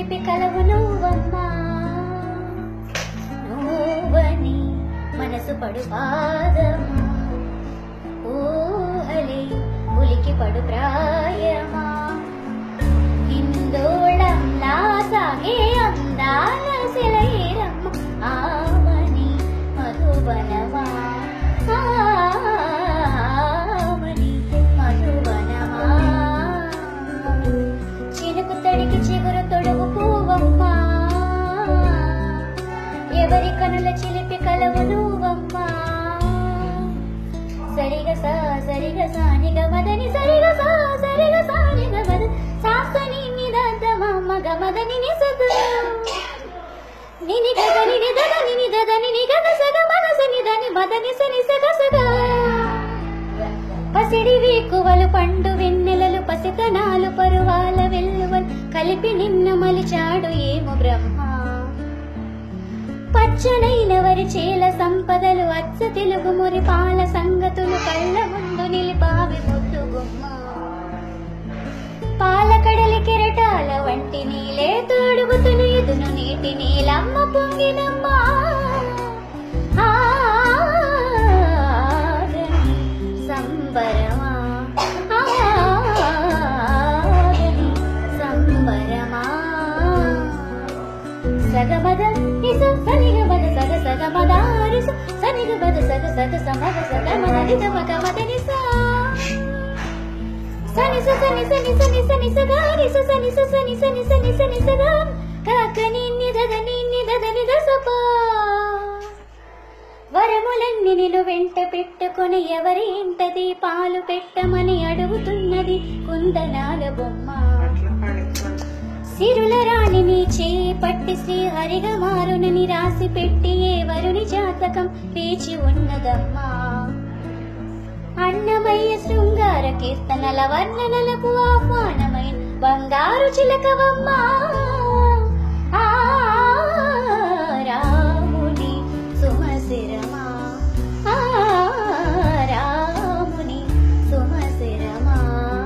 చిలిపి కలవు నువ్వమ్మా నువ్వని మనసు పడు పాదమా ఊహలే ఉలికి పడు ప్రాయమా హిందోళంలా సాగే అందాల శిలైరమ్మ ఆమని మధువనమా ఆమని మధువనమా చినుకు తడికి చిగురు తొడుగు పువ్వమ్మా ఎవరి కనుల చిలిపి కలవు నువ్వమ్మా సరిగ సా సరిగ సానిగ మదని సరిగ సా సరిగ సానిగ మద సాసని నిదద మమ్మ గమదని నిసద నిని గగ నిని దద నిని దద నిని గగ సగ మనస నిదని మదని సని సగ సగ పసిడి వీకువలు పండు వెన్నెలలు పసితనాలు పరువాల వెల్లువలు కలిపి నిన్న మలిచాడు ఏమో బ్రహ్మ పచ్చనైన వరి చేల సంపదలు అచ్చ తెలుగు మురి పాల సంగతులు కళ్ళ ముందు నిలిపావి ముద్దు గుమ్మ పాలకడలి కెరటాల వంటి నీలే తోడుగుతును ఎదును నీటి నీలమ్మ పొంగినమ్మ ఆగని సంబరమా ఆగని సంబరమా సగమద నిస సనిగ మద సగ సగ మదారిస సనిగ మద సగ సగ సమగ సగ మద నిద మగ మద నిస సని స సని సని సని సని సగ నిస సని స సని సని సని సని సగ కాక నిన్ని దద నిన్ని దద నిద సప వరములన్నీ నిలు వెంట పెట్టుకొని ఎవరి ఇంట దీపాలు పెట్టమని అడుగుతున్నది కుందనాల బొమ్మ సిరుల రాణిని చేయి పట్టి శ్రీహరిగా మారునని రాసి పెట్టి ఏ వరుని జాతకం వేచి ఉన్నదమ్మా అన్నమయ్య శృంగార కీర్తనల వర్ణనలకు ఆహ్వానమైన బంగారు చిలకవమ్మా ఆ, రాముని సుమశిరమా ఆ, రాముని సుమశిరమా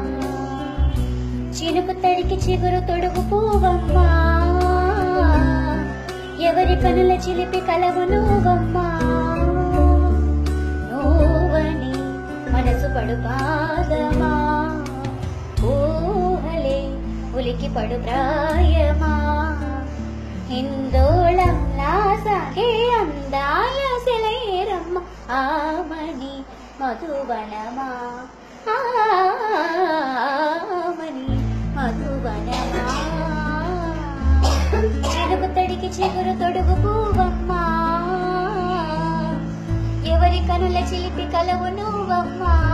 చినుకు తడికి చిగురు తొడుగు పూవమ్మా ఎవరి కనుల చిలిపి కలవు నువ్వమ్మా నువ్వని మనసు పడు పాదమా ఊహలే ఉలికి పడు ప్రాయమా హిందోళంలా సాగే అందాల సెలైరమ్మ ఆమని మధువనమా ఆమని మధువనమా చిలుకు తడికి చిగురు తొడుగు పువ్వమ్మా ఎవరి కనుల చిలిపి కలవు నువ్వమ్మా